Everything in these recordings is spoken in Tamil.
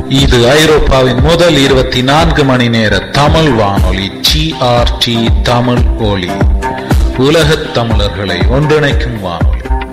இது ஐரோப்பாவின் முதல் இருபத்தி நான்கு மணி நேர தமிழ் வானொலி ஜிஆர்டி தமிழ் ஒலி உலகத் தமிழர்களை ஒன்றிணைக்கும் வானொலி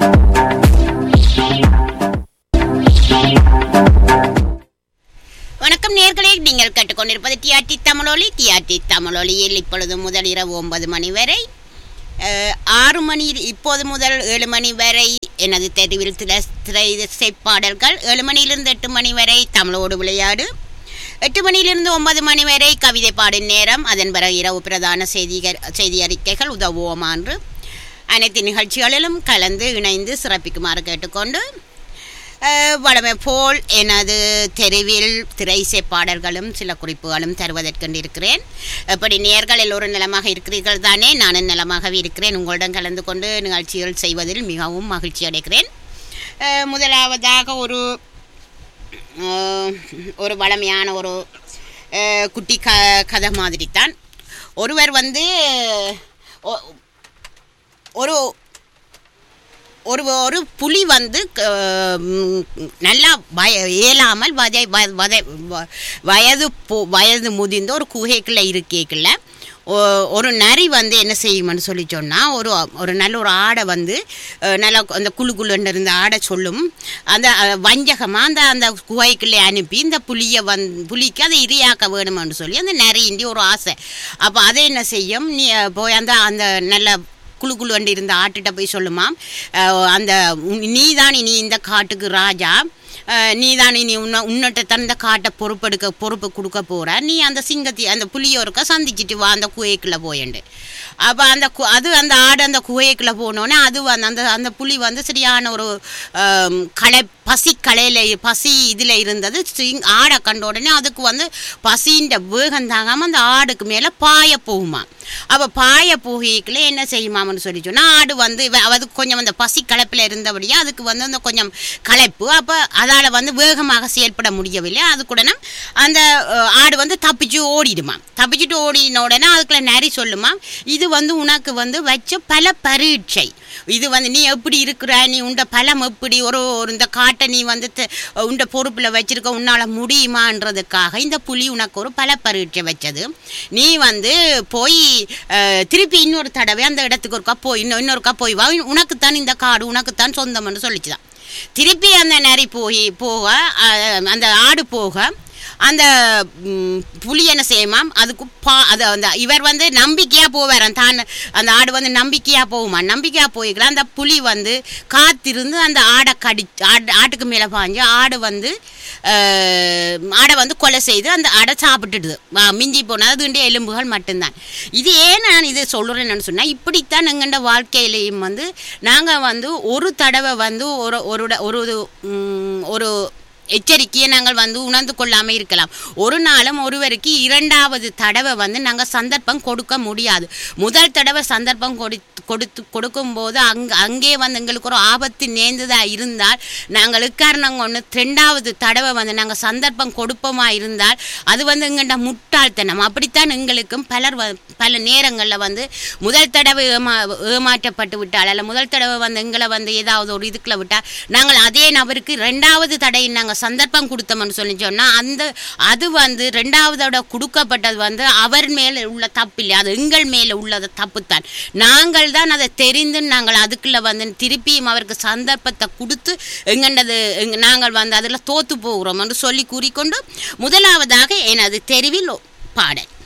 வணக்கம் நேர்களே நீங்கள் கேட்டுக்கொண்டிருப்பது டிஆர்டி தமிழொலி டிஆர்டி தமிழொலியில் இப்பொழுது முதல் இரவு ஒன்பது மணி வரை அஹ், ஆறு மணி இப்போது முதல் ஏழு மணி வரை எனது தெருவில் திரை திரை இசைப்பாடல்கள் ஏழு மணியிலிருந்து எட்டு மணி வரை தமிழோடு விளையாடு எட்டு மணியிலிருந்து ஒன்பது மணி வரை கவிதை பாடும் நேரம் அதன் பிறகு இரவு பிரதான செய்திகள் செய்தி அறிக்கைகள் உதவுவோமா என்று அனைத்து நிகழ்ச்சிகளிலும் கலந்து இணைந்து சிறப்பிக்குமாறு கேட்டுக்கொண்டு அஹ், வழமை போல் எனது தெருவில் திரை இசை பாடல்களும் சில குறிப்புகளும் தருவதற்கென்று இருக்கிறேன் எப்படி நேர்கள் எல்லோரும் நலமாக இருக்கிறீர்கள் தானே நானும் நலமாகவே இருக்கிறேன் உங்களுடன் கலந்து கொண்டு நிகழ்ச்சிகள் செய்வதில் மிகவும் மகிழ்ச்சி அடைகிறேன் அஹ், முதலாவதாக ஒரு அஹ், ஒரு வளமையான ஒரு அஹ், குட்டி க கதை மாதிரி தான் ஒருவர் வந்து ஒ- ஒரு ஒரு ஒரு புலி வந்து க- ம், நல்லா வய இயலாமல் வதை வ- வதை- வ- வயது போ- வயது முதிர்ந்த ஒரு குகைக்குள்ள இருக்கேக்குள்ள ஒ- ஒரு நரி வந்து என்ன செய்யும்னு சொல்லி சொன்னால் ஒரு ஒரு நல்ல ஒரு ஆடை வந்து அஹ், நல்லா அந்த குழு குழுன்னு இருந்த ஆடை சொல்லும் அந்த வஞ்சகமாக அந்த அந்த குகைக்குள்ளே அனுப்பி இந்த புலியை வந் புலிக்கு அதை இரையாக்க வேணும்னு சொல்லி அந்த நரியின்றி ஒரு ஆசை அப்போ அதை என்ன செய்யும் நீ அஹ், போய் அந்த அந்த நல்ல குழு குழு வண்டி இருந்த ஆட்டுகிட்ட போய் சொல்லுமாம் அஹ் அந்த நீ தான் இனி இந்த காட்டுக்கு ராஜா நீ தான் இனி உன்ன உன்னிட்ட தந்த காட்டை பொறுப்பெடுக்க பொறுப்பு கொடுக்க போற நீ அந்த சிங்கத்தை அந்த புலியோருக்க சந்திச்சிட்டு வா அந்த குகைக்குள்ளே போயண்டு அப்போ அந்த கு அது அந்த ஆடு அந்த குகைக்குள்ளே போனோடனே அது வந்து அந்த அந்த புலி வந்து சரியான ஒரு ஆம், களை பசி களையில பசி இதில் இருந்தது சிங் ஆடை கண்ட உடனே அதுக்கு வந்து பசின்ற வேகம் தாங்காமல் அந்த ஆடுக்கு மேலே பாய போகுமா அப்போ பாய போகிக்கல என்ன செய்யுமாம்னு சொல்லி சொன்னால் ஆடு வந்து இவ- அதுக்கு கொஞ்சம் அந்த பசி களைப்பில் இருந்தபடியா அதுக்கு வந்து அந்த கொஞ்சம் களைப்பு அப்போ அதால் வந்து வேகமாக செயல்பட முடியவில்லை அதுக்குடனே அந்த அஹ், ஆடு வந்து தப்பிச்சு ஓடிடுமா தப்பிச்சுட்டு ஓடின உடனே அதுக்குள்ள நரி சொல்லுமா இது வந்து உனக்கு வந்து வச்ச பல பரீட்சை இது வந்து நீ எப்படி இருக்கிற நீ உண்ட பலம் எப்படி ஒரு ஒரு இந்த காட்டை நீ வந்து த- உண்ட பொறுப்பில் வச்சிருக்க உன்னால் முடியுமான்றதுக்காக இந்த புலி உனக்கு ஒரு பல பரீட்சை வச்சது நீ வந்து போய் அஹ், திருப்பி இன்னொரு தடவை அந்த இடத்துக்கு ஒருக்கா போய் இன்னும் இன்னொருக்கா போய் வா உனக்குத்தான் இந்த காடு உனக்குத்தான் சொந்தம்னு சொல்லிச்சுதான் திருப்பி அந்த நரி போய் போக அஹ், அந்த ஆடு போக அந்த ம், புலி என்ன செய்யுமாம் அதுக்கு பா அது அந்த இவர் வந்து நம்பிக்கையாக போவாராம் தான் அந்த ஆடு வந்து நம்பிக்கையாக போகுமா நம்பிக்கையாக போய்க்கலாம் அந்த புலி வந்து காத்திருந்து அந்த ஆடை கடி ஆடு ஆட்டுக்கு மேலே பாஞ்சு ஆடு வந்து அஹ், ஆடை வந்து கொலை செய்து அந்த ஆடை சாப்பிட்டுடுது ஆ, மிஞ்சி போனால் அதுண்ட எலும்புகள் மட்டும்தான் இது ஏன் நான் இதை சொல்கிறேன்னு சொன்னால் இப்படித்தான் எங்கள்ட வாழ்க்கையிலையும் வந்து நாங்கள் வந்து ஒரு தடவை வந்து ஒரு ஒரு ஒரு ம், ஒரு எச்சரிக்கையை நாங்கள் வந்து உணர்ந்து கொள்ளாமல் இருக்கலாம் ஒரு நாளும் ஒருவருக்கு இரண்டாவது தடவை வந்து நாங்கள் சந்தர்ப்பம் கொடுக்க முடியாது முதல் தடவை சந்தர்ப்பம் கொடு கொடுத்து கொடுக்கும்போது அங்கே அங்கே வந்து எங்களுக்கு ஒரு ஆபத்து நேர்ந்ததாக இருந்தால் நாங்கள் எக்காரணம் ஒன்று ரெண்டாவது தடவை வந்து நாங்கள் சந்தர்ப்பம் கொடுப்போமா இருந்தால் அது வந்து எங்கள்ட முட்டாள்தனம் அப்படித்தான் எங்களுக்கும் பலர் வ- பல நேரங்களில் வந்து முதல் தடவை ஏமா ஏமாற்றப்பட்டு விட்டால் அல்ல முதல் தடவை வந்து எங்களை வந்து ஏதாவது ஒரு இதுக்குள்ள விட்டால் நாங்கள் அதே நபருக்கு ரெண்டாவது தடவை நாங்கள் சந்தர்ப்பம் கொடுத்தோம்னு சொல்லி சொன்னால் அந்த அது வந்து ரெண்டாவதோட கொடுக்கப்பட்டது வந்து அவர் மேலே உள்ள தப்பு இல்லை அது எங்கள் மேலே உள்ளது தப்பு தான் நாங்கள் தான் அதை தெரிந்து நாங்கள் அதுக்குள்ளே வந்து திருப்பியும் அவருக்கு சந்தர்ப்பத்தை கொடுத்து எங்கண்டது எங்க நாங்கள் வந்து அதில் தோத்து போகிறோம் என்று சொல்லி கூறிக்கொண்டு முதலாவதாக எனது தெருவில் பாடல்